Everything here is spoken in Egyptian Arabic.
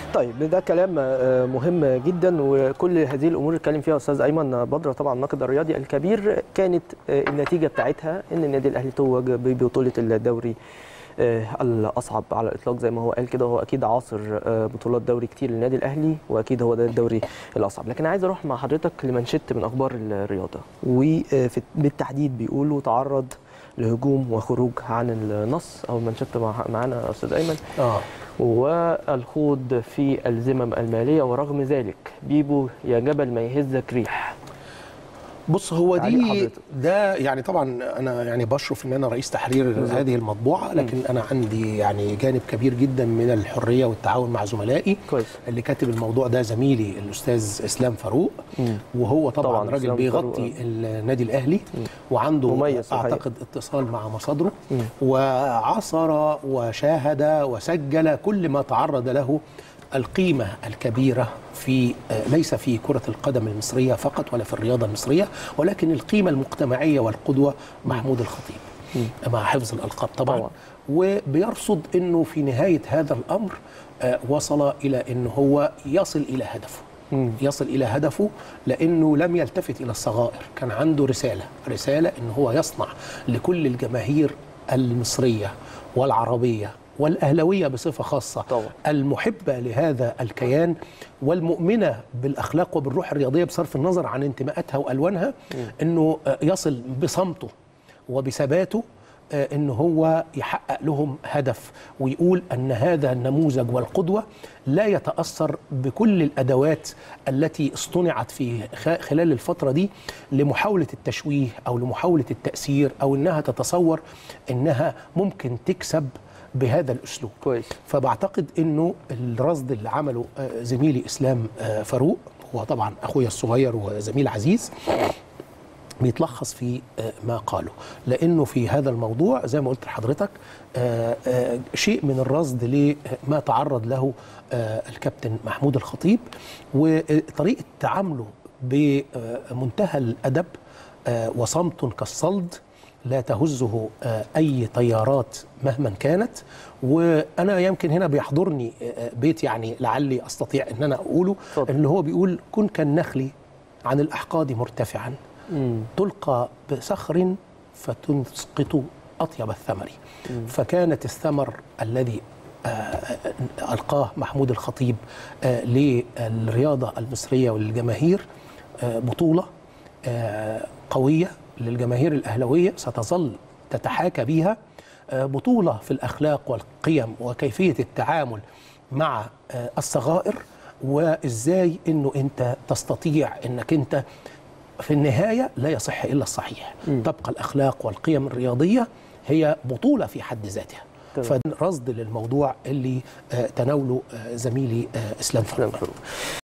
طيب ده كلام آه، مهم جدا وكل هذه الامور اللي اتكلم فيها استاذ ايمن بدره طبعا الناقد الرياضي الكبير كانت آه، النتيجه بتاعتها ان النادي الاهلي توج ببطوله الدوري آه، الاصعب على الاطلاق زي ما هو قال كده هو اكيد عاصر آه، بطولات دوري كتير للنادي الاهلي واكيد هو ده الدوري الاصعب لكن عايز اروح مع حضرتك لمنشط من اخبار الرياضه وبالتحديد بيقولوا تعرض لهجوم وخروج عن النص او منشط مع- معانا استاذ ايمن اه والخوض في الذمم الماليه ورغم ذلك بيبو يا جبل ما يهزك ريح بص هو تعليق دي حضرتك. ده يعني طبعا انا يعني بشرف ان انا رئيس تحرير بالظبط. هذه المطبوعه لكن انا عندي يعني جانب كبير جدا من الحريه والتعاون مع زملائي كويس اللي كاتب الموضوع ده زميلي الاستاذ اسلام فاروق مم. وهو طبعا, طبعاً طبعا راجل إسلام بيغطي فاروق. النادي الاهلي وعنده مميز في الحقيقة. اعتقد اتصال مع مصادره مم. وعصر وشاهد وسجل كل ما تعرض له القيمة الكبيرة في آه، ليس في كرة القدم المصرية فقط ولا في الرياضة المصرية ولكن القيمة المجتمعية والقدوة محمود الخطيب مع حفظ الألقاب طبعا, طبعاً. وبيرصد أنه في نهاية هذا الأمر آه، وصل إلى أنه هو يصل إلى هدفه مم. يصل إلى هدفه لأنه لم يلتفت إلى الصغائر كان عنده رسالة رسالة أنه هو يصنع لكل الجماهير المصرية والعربية والأهلوية بصفة خاصة طبعا. المحبة لهذا الكيان والمؤمنة بالأخلاق وبالروح الرياضية بصرف النظر عن انتماءاتها وألوانها أنه آه، يصل بصمته وبثباته آه، ان هو يحقق لهم هدف ويقول ان هذا النموذج والقدوه لا يتاثر بكل الادوات التي اصطنعت في خ- خلال الفتره دي لمحاوله التشويه او لمحاوله التاثير او انها تتصور انها ممكن تكسب بهذا الاسلوب كويس فبعتقد انه الرصد اللي عمله آه، زميلي اسلام آه، فاروق هو طبعا اخويا الصغير وزميل عزيز بيتلخص في آه، ما قاله لانه في هذا الموضوع زي ما قلت لحضرتك آه، آه، شيء من الرصد لما تعرض له آه، الكابتن محمود الخطيب وطريقه تعامله بمنتهى الادب آه، وصمت كالصلد لا تهزه آه، اي طيارات مهما كانت وانا يمكن هنا بيحضرني آه، بيت يعني لعلي استطيع ان انا اقوله اتفضل. اللي هو بيقول كن كالنخل عن الاحقاد مرتفعا مم. تلقى بصخر فتسقط اطيب الثمر فكانت الثمر الذي آه، القاه محمود الخطيب آه، للرياضه المصريه وللجماهير آه، بطوله آه، قويه للجماهير الاهلاويه ستظل تتحاكى بها آه، بطوله في الاخلاق والقيم وكيفيه التعامل مع آه، الصغائر وازاي انه انت تستطيع انك انت في النهايه لا يصح الا الصحيح تبقى الاخلاق والقيم الرياضيه هي بطوله في حد ذاتها تمام. فده رصد للموضوع اللي آه، تناوله آه، زميلي آه، اسلام اسلام فاروق فاروق